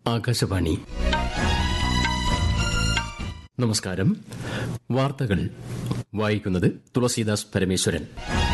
ആകാശവാണി നമസ്കാരം വാർത്തകൾ വായിക്കുന്നത് തുളസീദാസ് പരമേശ്വരൻ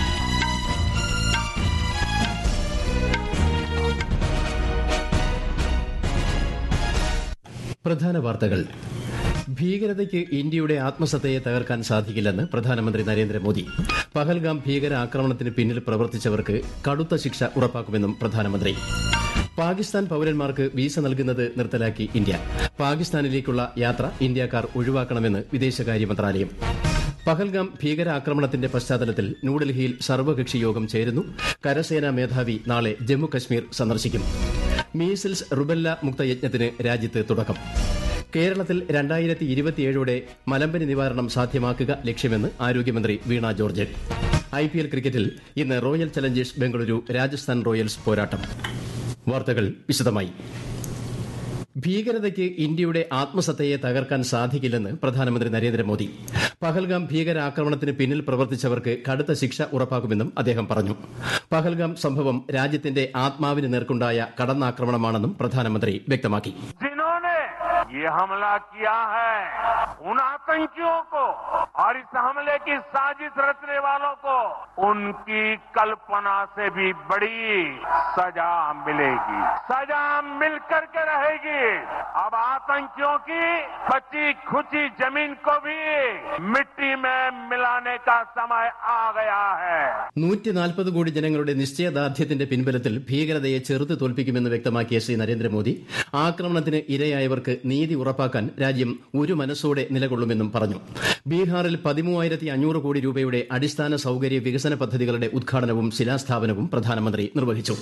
പ്രധാന വാർത്തകൾ ഭീകരതയ്ക്ക് ഇന്ത്യയുടെ ആത്മസത്തയെ തകർക്കാൻ സാധിക്കില്ലെന്ന് പ്രധാനമന്ത്രി നരേന്ദ്രമോദി പഹൽഗാം ഭീകര ആക്രമണത്തിന് പിന്നിൽ പ്രവർത്തിച്ചവർക്ക് കടുത്ത ശിക്ഷ ഉറപ്പാക്കുമെന്നും പ്രധാനമന്ത്രി പാകിസ്ഥാൻ പൌരന്മാർക്ക് വീസ നൽകുന്നത് നിർത്തലാക്കി ഇന്ത്യ പാകിസ്ഥാനിലേക്കുള്ള യാത്ര ഇന്ത്യക്കാർ ഒഴിവാക്കണമെന്ന് വിദേശകാര്യ മന്ത്രാലയം പഹൽഗാം ഭീകരാക്രമണത്തിന്റെ പശ്ചാത്തലത്തിൽ ന്യൂഡൽഹിയിൽ സർവകക്ഷി യോഗം ചേരുന്നു കരസേനാ മേധാവി നാളെ ജമ്മു കശ്മീർ സന്ദർശിക്കും മീസിൽസ് റുബെല്ല മുക്ത യജ്ഞത്തിന് രാജ്യത്ത് തുടക്കം കേരളത്തിൽ രണ്ടായിരത്തി ഇരുപത്തിയേഴോടെ മലമ്പനി നിവാരണം സാധ്യമാക്കുക ലക്ഷ്യമെന്ന് ആരോഗ്യമന്ത്രി Veena George I P L ക്രിക്കറ്റിൽ ഇന്ന് Royal Challengers Bengaluru Rajasthan Royals പോരാട്ടം വാർത്തകൾ വിശദമായി ഭീകരതയ്ക്ക് ഇന്ത്യയുടെ ആത്മസത്തയെ തകർക്കാൻ സാധിക്കില്ലെന്ന് പ്രധാനമന്ത്രി നരേന്ദ്രമോദി പഹൽഗാം ഭീകരാക്രമണത്തിന് പിന്നിൽ പ്രവർത്തിച്ചവർക്ക് കടുത്ത ശിക്ഷ ഉറപ്പാക്കുമെന്നും അദ്ദേഹം പറഞ്ഞു പഹൽഗാം സംഭവം രാജ്യത്തിന്റെ ആത്മാവിന് നേർക്കുണ്ടായ കടന്നാക്രമണമാണെന്നും പ്രധാനമന്ത്രി വ്യക്തമാക്കി जिन्होंने ये हमला किया है उन आतंकियों को और इस हमले की साजिश रचने वालों को उनकी कल्पना से भी बड़ी सजा मिलेगी सजा मिल करके रहेगी अब आतंकियों की बची खुची जमीन को भी मिट्टी में मिलाने का समय आ गया है നൂറ്റി നാൽപ്പത് കോടി ജനങ്ങളുടെ നിശ്ചയദാർഢ്യത്തിന്റെ പിൻബലത്തിൽ ഭീകരതയെ ചെറുത്ത് തോൽപ്പിക്കുമെന്ന് വ്യക്തമാക്കിയ ശ്രീ നരേന്ദ്രമോദി ആക്രമണത്തിന് ഇരയായവർക്ക് നീതി ഉറപ്പാക്കാൻ രാജ്യം ഒരു മനസ്സോടെ നിലകൊള്ളുമെന്നും പറഞ്ഞു ബീഹാറിൽ പതിമൂവായിരത്തി അഞ്ഞൂറ് കോടി രൂപയുടെ അടിസ്ഥാന സൌകര്യ വികസന പദ്ധതികളുടെ ഉദ്ഘാടനവും ശിലാസ്ഥാപനവും പ്രധാനമന്ത്രി നിർവഹിച്ചു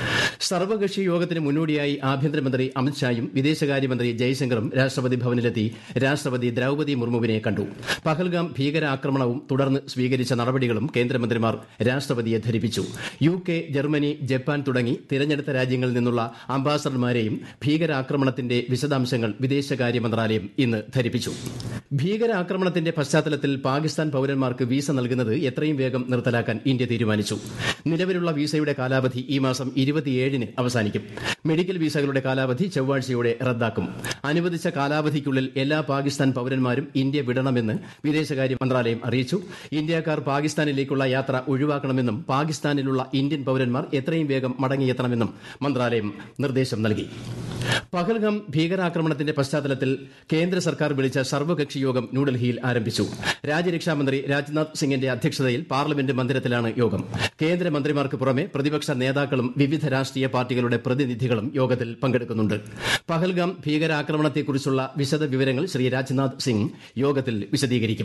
സർവകക്ഷി യോഗത്തിന് മുന്നോടിയായി ആഭ്യന്തരമന്ത്രി അമിത്ഷായും വിദേശകാര്യമന്ത്രി ജയശങ്കറും രാഷ്ട്രപതി ഭവനിലെത്തി രാഷ്ട്രപതി ദ്രൌപതി മുർമുവിനെ കണ്ടു പഹൽഗാം ഭീകരാക്രമണവും തുടർന്ന് സ്വീകരിച്ച നടപടികളും കേന്ദ്രമന്ത്രിമാർ രാഷ്ട്രപതിയെ ധരിപ്പിച്ചു യു കെ ജർമ്മനി ജപ്പാൻ തുടങ്ങി തിരഞ്ഞെടുത്ത രാജ്യങ്ങളിൽ നിന്നുള്ള അംബാസഡർമാരെയും ഭീകരാക്രമണത്തിന്റെ വിശദാംശങ്ങൾ വിദേശകാര്യ മന്ത്രാലയം ഇന്ന് ധരിപ്പിച്ചു ഭീകരാക്രമണത്തിന്റെ പശ്ചാത്തലത്തിൽ പാകിസ്ഥാൻ പൌരന്മാർക്ക് വീസ നൽകുന്നത് എത്രയും വേഗം നിർത്തലാക്കാൻ ഇന്ത്യ തീരുമാനിച്ചു നിലവിലുള്ള വീസയുടെ കാലാവധി ഈ മാസം ഇരുപത്തിയേഴിന് അവസാനിക്കും മെഡിക്കൽ വീസകളുടെ കാലാവധി ചൊവ്വാഴ്ചയോടെ റദ്ദാക്കും അനുവദിച്ച കാലാവധിക്കുള്ളിൽ എല്ലാ പാകിസ്ഥാൻ പൌരന്മാരും ഇന്ത്യ വിടണമെന്ന് വിദേശകാര്യ മന്ത്രാലയം അറിയിച്ചു ഇന്ത്യക്കാർ പാകിസ്ഥാനിലേക്കുള്ള യാത്ര ഒഴിവാക്കണമെന്നും പാകിസ്ഥാനിലുള്ള ഇന്ത്യൻ പൌരന്മാർ എത്രയും വേഗം മടങ്ങിയെത്തണമെന്നും മന്ത്രാലയം നിർദ്ദേശം നൽകി പഹൽഗാം ഭീകരാക്രമണത്തിന്റെ പശ്ചാത്തലത്തിൽ കേന്ദ്ര സർക്കാർ വിളിച്ച സർവകക്ഷി യോഗം ന്യൂഡൽഹിയിൽ ആരംഭിച്ചു രാജ്യരക്ഷാമന്ത്രി രാജ്നാഥ് സിംഗിന്റെ അധ്യക്ഷതയിൽ പാർലമെന്റ് മന്ദിരത്തിലാണ് യോഗം കേന്ദ്രമന്ത്രിമാർക്ക് പുറമെ പ്രതിപക്ഷ നേതാക്കളും വിവിധ രാഷ്ട്രീയ പാർട്ടികളുടെ പ്രതിനിധികളും യോഗത്തിൽ പങ്കെടുക്കുന്നുണ്ട് പഹൽഗാം ഭീകരാക്രമണത്തെക്കുറിച്ചുള്ള വിശദ വിവരങ്ങൾ ശ്രീ രാജ്നാഥ് സിംഗ് യോഗത്തിൽ വിശദീകരിക്കും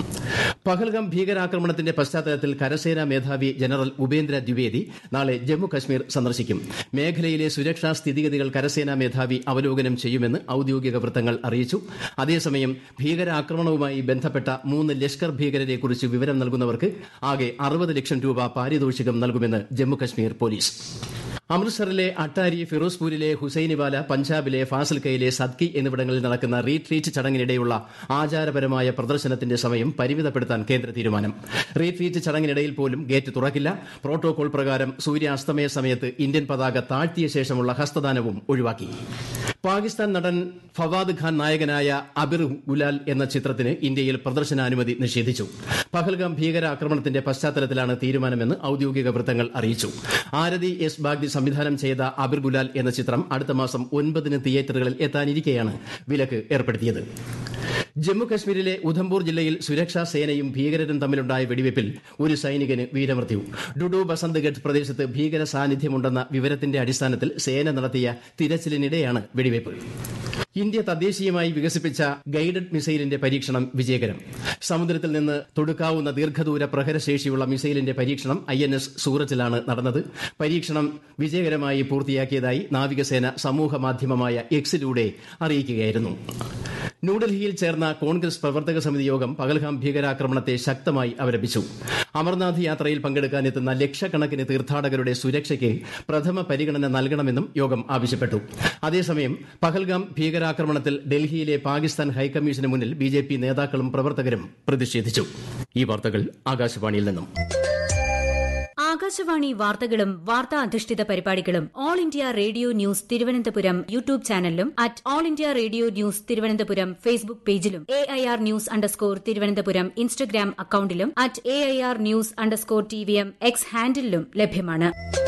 പഹൽഗാം ഭീകരാക്രമണത്തിന്റെ പശ്ചാത്തലത്തിൽ കരസേനാ മേധാവി ജനറൽ ഉപേന്ദ്ര ദ്വിവേദി നാളെ ജമ്മു കശ്മീർ സന്ദർശിക്കും മേഖലയിലെ സുരക്ഷാ സ്ഥിതിഗതികൾ കരസേനാ മേധാവി അവലോകനം ചെയ്യുമെന്ന് ഔദ്യോഗിക വൃത്തങ്ങൾ അറിയിച്ചു അതേസമയം ഭീകരാക്രമണവുമായി ബന്ധപ്പെട്ട മൂന്ന് ലഷ്കർ ഭീകരരെക്കുറിച്ച് വിവരം നൽകുന്നവർക്ക് ആകെ അറുപത് ലക്ഷം രൂപ പാരിതോഷികം നൽകുമെന്ന് ജമ്മുകശ്മീർ പോലീസ് അമൃത്സറിലെ അട്ടാരി ഫിറോസ്പൂരിലെ ഹുസൈനിവാല പഞ്ചാബിലെ ഫാസിൽക്കയിലെ സദ്കി എന്നിവിടങ്ങളിൽ നടക്കുന്ന റീട്രീറ്റ് ചടങ്ങിനിടെയുള്ള ആചാരപരമായ പ്രദർശനത്തിന്റെ സമയം പരിമിതപ്പെടുത്താൻ കേന്ദ്ര തീരുമാനം റീട്രീറ്റ് ചടങ്ങിനിടയിൽ പോലും ഗേറ്റ് തുറക്കില്ല പ്രോട്ടോകോൾ പ്രകാരം സൂര്യാസ്തമയ സമയത്ത് ഇന്ത്യൻ പതാക താഴ്ത്തിയ ശേഷമുള്ള ഹസ്തദാനവും ഒഴിവാക്കി പാകിസ്ഥാൻ നടൻ ഫവാദ് ഖാൻ നായകനായ അബിർ ഗുലാൽ എന്ന ചിത്രത്തിന് ഇന്ത്യയിൽ പ്രദർശനാനുമതി നിഷേധിച്ചു പഹൽഗാം ഭീകരാക്രമണത്തിന്റെ പശ്ചാത്തലത്തിലാണ് തീരുമാനമെന്ന് ഔദ്യോഗിക വൃത്തങ്ങൾ അറിയിച്ചു ആരതി എസ് ബാഗ്ദി സംവിധാനം ചെയ്ത അബിർ ഗുലാൽ എന്ന ചിത്രം അടുത്ത മാസം ഒൻപതിന് തിയേറ്ററുകളിൽ എത്താനിരിക്കെയാണ് വിലക്ക് ഏർപ്പെടുത്തിയത് ജമ്മു കശ്മീരിലെ ഉധംപൂർ ജില്ലയിൽ സുരക്ഷാ സേനയും ഭീകരരും തമ്മിലുണ്ടായ വെടിവയ്പിൽ ഒരു സൈനികന് വീരമൃത്യു ഡുഡു ബസന്ത്ഗഡ് പ്രദേശത്ത് ഭീകര സാന്നിധ്യമുണ്ടെന്ന വിവരത്തിന്റെ അടിസ്ഥാനത്തിൽ സേന നടത്തിയ തിരച്ചിലിനിടെയാണ് വെടിവയ്പ് ഇന്ത്യ തദ്ദേശീയമായി വികസിപ്പിച്ച ഗൈഡഡ് മിസൈലിന്റെ പരീക്ഷണം വിജയകരം സമുദ്രത്തിൽ നിന്ന് തൊടുക്കാവുന്ന ദീർഘദൂര പ്രഹരശേഷിയുള്ള മിസൈലിന്റെ പരീക്ഷണം ഐ എൻ എസ് സൂററ്റിലാണ് നടന്നത് പരീക്ഷണം വിജയകരമായി പൂർത്തിയാക്കിയതായി നാവികസേന സമൂഹ മാധ്യമമായ എക്സിലൂടെ അറിയിക്കുകയായിരുന്നു ന്യൂഡൽഹിയിൽ ചേർന്ന കോൺഗ്രസ് പ്രവർത്തക സമിതി യോഗം പകൽഗാം ഭീകരാക്രമണത്തെ ശക്തമായി അപലപിച്ചു അമർനാഥ് യാത്രയിൽ പങ്കെടുക്കാനെത്തുന്ന ലക്ഷക്കണക്കിന് തീർത്ഥാടകരുടെ സുരക്ഷയ്ക്ക് പ്രഥമ പരിഗണന നൽകണമെന്നും യോഗം ആവശ്യപ്പെട്ടു അതേസമയം പഹൽഗാം ഭീകരാക്രമണത്തിൽ ഡൽഹിയിലെ പാകിസ്ഥാൻ ഹൈക്കമ്മീഷന് മുന്നിൽ ബിജെപി നേതാക്കളും പ്രവർത്തകരും പ്രതിഷേധിച്ചു ഈ വാർത്തകൾ ആകാശവാണിയിൽ നിന്നും ആകാശവാണി വാർത്തകളും വാർത്താ അധിഷ്ഠിത പരിപാടികളും all India radio news Thiruvananthapuram YouTube ചാനലിലും at all India radio news Thiruvananthapuram Facebook പേജിലും A I R news underscore Thiruvananthapuram Instagram അക്കൌണ്ടിലും at A I R news underscore T V M X ഹാൻഡിലും ലഭ്യമാണ്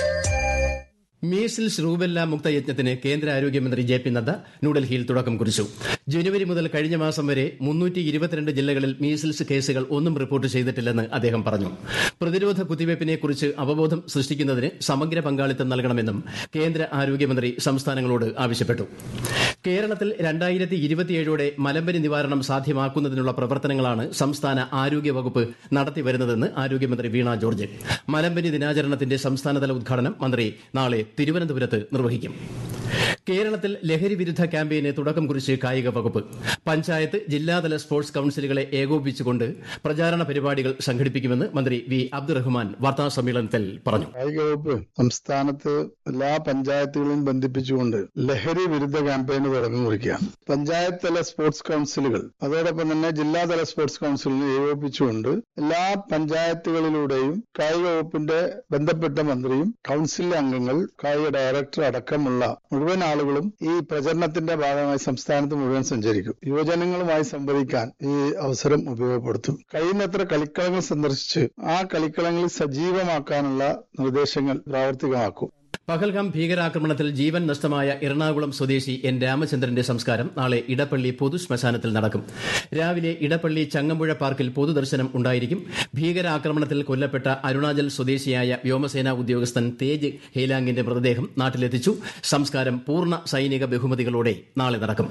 മീസിൽസ് റൂബെല്ല മുക്ത യജ്ഞത്തിന് കേന്ദ്ര ആരോഗ്യമന്ത്രി ജെ പി നദ്ദ ന്യൂഡൽഹിയിൽ തുടക്കം കുറിച്ചു ജനുവരി മുതൽ കഴിഞ്ഞ മാസം വരെ മുന്നൂറ്റി ഇരുപത്തിരണ്ട് ജില്ലകളിൽ മീസിൽസ് കേസുകൾ ഒന്നും റിപ്പോർട്ട് ചെയ്തിട്ടില്ലെന്ന് അദ്ദേഹം പറഞ്ഞു പ്രതിരോധ കുത്തിവയ്പ്പിനെക്കുറിച്ച് അവബോധം സൃഷ്ടിക്കുന്നതിന് സമഗ്ര പങ്കാളിത്തം നൽകണമെന്നും കേന്ദ്ര ആരോഗ്യമന്ത്രി സംസ്ഥാനങ്ങളോട് ആവശ്യപ്പെട്ടു കേരളത്തിൽ രണ്ടായിരത്തി ഇരുപത്തിയേഴോടെ മലമ്പനി നിവാരണം സാധ്യമാക്കുന്നതിനുള്ള പ്രവർത്തനങ്ങളാണ് സംസ്ഥാന ആരോഗ്യ വകുപ്പ് നടത്തിവരുന്നതെന്ന് ആരോഗ്യമന്ത്രി വീണ ജോർജ് മലമ്പനി ദിനാചരണത്തിന്റെ സംസ്ഥാനതല ഉദ്ഘാടനം മന്ത്രി നാളെ തിരുവനന്തപുരത്ത് നിർവഹിക്കും കേരളത്തിൽ ലഹരി വിരുദ്ധ ക്യാമ്പയിന് തുടക്കം കുറിച്ച് കായിക വകുപ്പ് പഞ്ചായത്ത് ജില്ലാതല സ്പോർട്സ് കൌൺസിലുകളെ ഏകോപിപ്പിച്ചുകൊണ്ട് പ്രചാരണ പരിപാടികൾ സംഘടിപ്പിക്കുമെന്ന് മന്ത്രി വി അബ്ദുറഹ്മാൻ വാർത്താസമ്മേളനത്തിൽ പറഞ്ഞു കായിക വകുപ്പ് സംസ്ഥാനത്ത് എല്ലാ പഞ്ചായത്തുകളെയും ബന്ധിപ്പിച്ചുകൊണ്ട് ലഹരി വിരുദ്ധ ക്യാമ്പയിന് തുടക്കം കുറിക്കുകയാണ് പഞ്ചായത്ത് തല സ്പോർട്സ് കൌൺസിലുകൾ അതോടൊപ്പം തന്നെ ജില്ലാതല സ്പോർട്സ് കൌൺസിലിനെ ഏകോപിപ്പിച്ചുകൊണ്ട് എല്ലാ പഞ്ചായത്തുകളിലൂടെയും കായിക വകുപ്പിന്റെ ബന്ധപ്പെട്ട മന്ത്രിയും കൌൺസിലിലെ അംഗങ്ങൾ കായിക ഡയറക്ടർ അടക്കമുള്ള മുഴുവൻ ആളുകളും ഈ പ്രചരണത്തിന്റെ ഭാഗമായി സംസ്ഥാനത്ത് മുഴുവൻ സഞ്ചരിക്കും യുവജനങ്ങളുമായി സംവദിക്കാൻ ഈ അവസരം ഉപയോഗപ്പെടുത്തും കഴിയുന്നത്ര കളിക്കളങ്ങൾ സന്ദർശിച്ച് ആ കളിക്കളങ്ങളിൽ സജീവമാക്കാനുള്ള നിർദ്ദേശങ്ങൾ പ്രാവർത്തികമാക്കും പഹൽഗാം ഭീകരാക്രമണത്തിൽ ജീവൻ നഷ്ടമായ എറണാകുളം സ്വദേശി എൻ രാമചന്ദ്രന്റെ സംസ്കാരം നാളെ ഇടപ്പള്ളി പൊതു ശ്മശാനത്തിൽ നടക്കും രാവിലെ ഇടപ്പള്ളി ചങ്ങമ്പുഴ പാർക്കിൽ പൊതുദർശനം ഉണ്ടായിരിക്കും ഭീകരാക്രമണത്തിൽ കൊല്ലപ്പെട്ട അരുണാചൽ സ്വദേശിയായ വ്യോമസേനാ ഉദ്യോഗസ്ഥൻ തേജ് ഹെയ്ലാങ്ങിന്റെ മൃതദേഹം നാട്ടിലെത്തിച്ചു സംസ്കാരം പൂർണ്ണ സൈനിക ബഹുമതികളോടെ നാളെ നടക്കും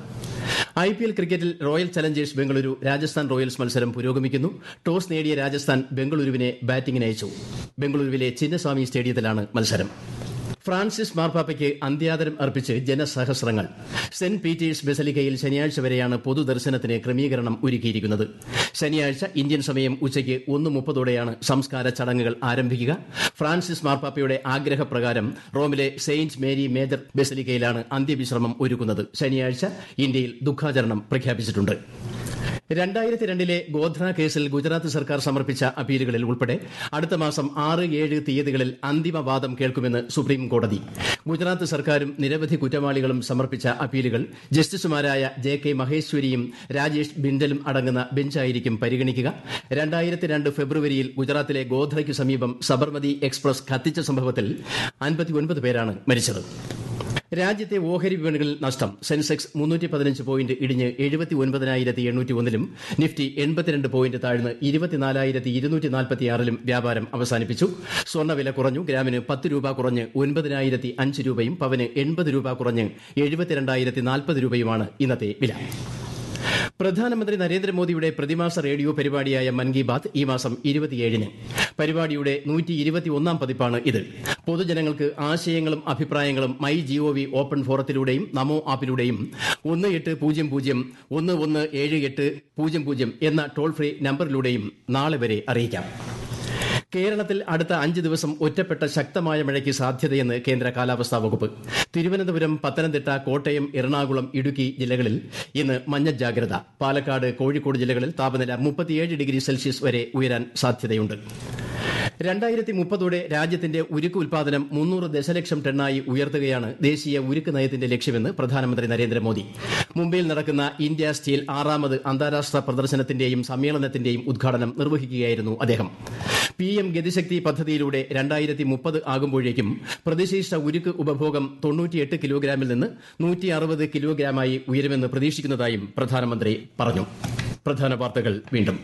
ഐ പി എൽ ക്രിക്കറ്റിൽ Royal Challengers Bengaluru Rajasthan Royals മത്സരം പുരോഗമിക്കുന്നു ടോസ് നേടിയ രാജസ്ഥാൻ ബംഗളൂരുവിനെ ബാറ്റിംഗിന് അയച്ചു ബംഗളൂരുവിലെ ചിന്നസ്വാമി സ്റ്റേഡിയത്തിലാണ് മത്സരം ഫ്രാൻസിസ് മാർപ്പാപ്പയ്ക്ക് അന്ത്യാദരം അർപ്പിച്ച് ജനസഹസ്രങ്ങൾ സെന്റ് പീറ്റേഴ്സ് ബെസലിക്കയിൽ ശനിയാഴ്ച വരെയാണ് പൊതുദർശനത്തിന് ക്രമീകരണം ഒരുക്കിയിരിക്കുന്നത് ശനിയാഴ്ച ഇന്ത്യൻ സമയം ഉച്ചയ്ക്ക് ഒന്ന് മുപ്പതോടെയാണ് സംസ്കാര ചടങ്ങുകൾ ആരംഭിക്കുക ഫ്രാൻസിസ് മാർപ്പാപ്പയുടെ ആഗ്രഹപ്രകാരം റോമിലെ സെയിന്റ് മേരി മേജർ ബെസലിക്കയിലാണ് അന്ത്യവിശ്രമം ഒരുക്കുന്നത് ശനിയാഴ്ച ഇന്ത്യയിൽ ദുഃഖാചരണം പ്രഖ്യാപിച്ചിട്ടുണ്ട് രണ്ടായിരത്തി രണ്ടിലെ ഗോധ്ര കേസിൽ ഗുജറാത്ത് സർക്കാർ സമർപ്പിച്ച അപ്പീലുകളിൽ ഉൾപ്പെടെ അടുത്ത മാസം ആറ് ഏഴ് തീയതികളിൽ അന്തിമവാദം കേൾക്കുമെന്ന് സുപ്രീം കോടതി ഗുജറാത്ത് സർക്കാരും നിരവധി കുറ്റവാളികളും സമർപ്പിച്ച അപ്പീലുകൾ ജസ്റ്റിസുമാരായ ജെ കെ മഹേശ്വരിയും രാജേഷ് ബിൻഡലും അടങ്ങുന്ന ബെഞ്ചായിരിക്കും പരിഗണിക്കുക രണ്ടായിരത്തി രണ്ട് ഫെബ്രുവരിയിൽ ഗുജറാത്തിലെ ഗോധ്രയ്ക്ക് സമീപം സബർമതി എക്സ്പ്രസ് കത്തിച്ച സംഭവത്തിൽ അൻപത്തിയൊൻപത് പേരാണ് മരിച്ചത് രാജ്യത്തെ ഓഹരി വിപണികളിൽ നഷ്ടം സെൻസെക്സ് മുന്നൂറ്റി പതിനഞ്ച് പോയിന്റ് ഇടിഞ്ഞ് എഴുപത്തി ഒൻപതിനായിരത്തി എണ്ണൂറ്റി ഒന്നിലും നിഫ്റ്റി എൺപത്തിരണ്ട് പോയിന്റ് താഴ്ന്ന് ഇരുപത്തിനാലായിരത്തി ഇരുന്നൂറ്റി നാൽപ്പത്തിയാറിലും വ്യാപാരം അവസാനിപ്പിച്ചു സ്വർണ്ണവില കുറഞ്ഞു ഗ്രാമിന് പത്ത് രൂപ കുറഞ്ഞ് ഒൻപതിനായിരത്തി അഞ്ച് രൂപയും പവന് എൺപത് രൂപ കുറഞ്ഞ് എഴുപത്തിരണ്ടായിരത്തി നാൽപ്പത് രൂപയുമാണ് ഇന്നത്തെ വില പ്രധാനമന്ത്രി നരേന്ദ്രമോദിയുടെ പ്രതിമാസ റേഡിയോ പരിപാടിയായ മൻ കി ബാത് ഈ മാസം ഇരുപത്തിയേഴിന് പരിപാടിയുടെ നൂറ്റി ഇരുപത്തിയൊന്നാം പതിപ്പാണ് ഇത് പൊതുജനങ്ങൾക്ക് ആശയങ്ങളും അഭിപ്രായങ്ങളും മൈ ജിഒവി ഓപ്പൺ ഫോറത്തിലൂടെയും നമോ ആപ്പിലൂടെയും ഒന്ന് എട്ട് പൂജ്യം പൂജ്യം ഒന്ന് ഒന്ന് ഏഴ് എട്ട് പൂജ്യം പൂജ്യം എന്ന ടോൾ ഫ്രീ നമ്പറിലൂടെയും നാളെ വരെ അറിയിക്കാം കേരളത്തിൽ അടുത്ത അഞ്ച് ദിവസം ഒറ്റപ്പെട്ട ശക്തമായ മഴയ്ക്ക് സാധ്യതയെന്ന് കേന്ദ്ര കാലാവസ്ഥാ വകുപ്പ് തിരുവനന്തപുരം പത്തനംതിട്ട കോട്ടയം എറണാകുളം ഇടുക്കി ജില്ലകളിൽ ഇന്ന് മഞ്ഞ ജാഗ്രത പാലക്കാട് കോഴിക്കോട് ജില്ലകളിൽ താപനില മുപ്പത്തിയേഴ് ഡിഗ്രി സെൽഷ്യസ് വരെ ഉയരാൻ സാധ്യതയുണ്ട് രണ്ടായിരത്തി മുപ്പതോടെ രാജ്യത്തിന്റെ ഉരുക്ക് ഉൽപാദനം മുന്നൂറ് ദശലക്ഷം ടണ്ണായി ഉയർത്തുകയാണ് ദേശീയ ഉരുക്ക് നയത്തിന്റെ ലക്ഷ്യമെന്ന് പ്രധാനമന്ത്രി നരേന്ദ്രമോദി മുംബൈയിൽ നടക്കുന്ന ഇന്ത്യ സ്റ്റീൽ ആറാമത് അന്താരാഷ്ട്ര പ്രദർശനത്തിന്റെയും സമ്മേളനത്തിന്റെയും ഉദ്ഘാടനം നിർവഹിക്കുകയായിരുന്നു അദ്ദേഹം പി എം ഗതിശക്തി പദ്ധതിയിലൂടെ രണ്ടായിരത്തി മുപ്പത് ആകുമ്പോഴേക്കും പ്രതിശീർഷ ഉരുക്ക് ഉപഭോഗം തൊണ്ണൂറ്റിയെട്ട് കിലോഗ്രാമിൽ നിന്ന് നൂറ്റി അറുപത് കിലോഗ്രാമായി ഉയരുമെന്ന് പ്രതീക്ഷിക്കുന്നതായും പ്രധാനമന്ത്രി പറഞ്ഞു പ്രധാന വാർത്തകൾ വീണ്ടും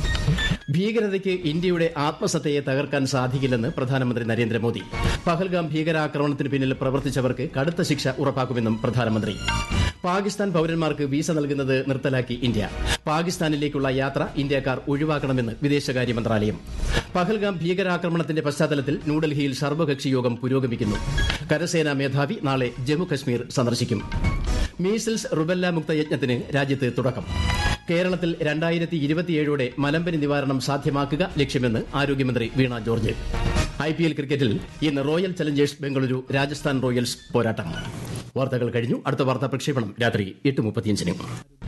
ഭീകരതയ്ക്ക് ഇന്ത്യയുടെ ആത്മസത്തയെ തകർക്കാൻ സാധിക്കില്ലെന്ന് പ്രധാനമന്ത്രി നരേന്ദ്രമോദി പഹൽഗാം ഭീകരാക്രമണത്തിന് പിന്നിൽ പ്രവർത്തിച്ചവർക്ക് കടുത്ത ശിക്ഷ ഉറപ്പാക്കുമെന്നും പ്രധാനമന്ത്രി പാകിസ്ഥാൻ പൌരന്മാർക്ക് വീസ നൽകുന്നത് നിർത്തലാക്കി ഇന്ത്യ പാകിസ്ഥാനിലേക്കുള്ള യാത്ര ഇന്ത്യക്കാർ ഒഴിവാക്കണമെന്ന് വിദേശകാര്യ മന്ത്രാലയം പഹൽഗാം ഭീകരാക്രമണത്തിന്റെ പശ്ചാത്തലത്തിൽ ന്യൂഡൽഹിയിൽ സർവകക്ഷി യോഗം പുരോഗമിക്കുന്നു കരസേനാ മേധാവി നാളെ ജമ്മുകശ്മീർ സന്ദർശിക്കും മീസിൽസ് റുബല്ല മുക്ത യജ്ഞത്തിന് രാജ്യത്ത് തുടക്കം കേരളത്തിൽ രണ്ടായിരത്തി ഇരുപത്തിയേഴോടെ മലമ്പനി നിവാരണം സാധ്യമാക്കുക ലക്ഷ്യമെന്ന് ആരോഗ്യമന്ത്രി Veena George I P L ക്രിക്കറ്റിൽ ഇന്ന് Royal Challengers Bengaluru Rajasthan Royals പോരാട്ടം വാർത്തകൾ കഴിഞ്ഞു അടുത്ത വാർത്താ പ്രക്ഷേപണം രാത്രി എട്ട് മുപ്പത്തിയഞ്ചിന്